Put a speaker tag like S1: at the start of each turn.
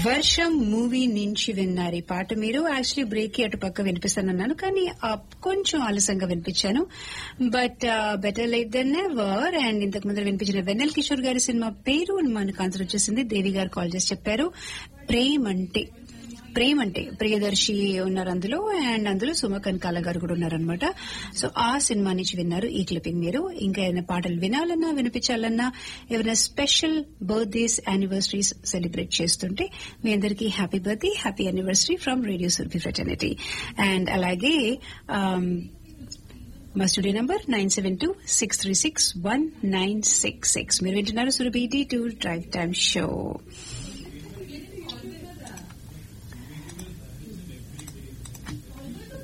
S1: వర్షం మూవీ నుంచి విన్నారు ఈ పాట మీరు యాక్చువల్లీ బ్రేక్ కి అటు పక్క వినిపిస్తానన్నాను కానీ ఆ, కొంచెం ఆలస్యంగా వినిపించాను but better late than ever and ఇంతకు ముందు వినిపించిన వెన్నెల్ కిషోర్ గారి సినిమా పేరు మనకు ఆన్సర్ వచ్చేసింది దేవి గారు కాల్ చేసి చెప్పారు ప్రేమ్ అంటే ప్రేమ్ అంటే ప్రియదర్శి ఉన్నారు అందులో అండ్ అందులో సుమకన్ కాల గారు కూడా ఉన్నారనమాట సో ఆ సినిమా నుంచి విన్నారు ఈ క్లిప్పింగ్ మీరు ఇంకా ఏదైనా పాటలు వినాలన్నా వినిపించాలన్నా ఏమైనా స్పెషల్ బర్త్డేస్ యానివర్సరీస్ సెలబ్రేట్ చేస్తుంటే మీ అందరికీ happy birthday happy anniversary from radio Surabhi fraternity and అలాగే um, మా studio number nine seven two six three six one nine six six మీరు వింటున్నారు Surabhi to drive time show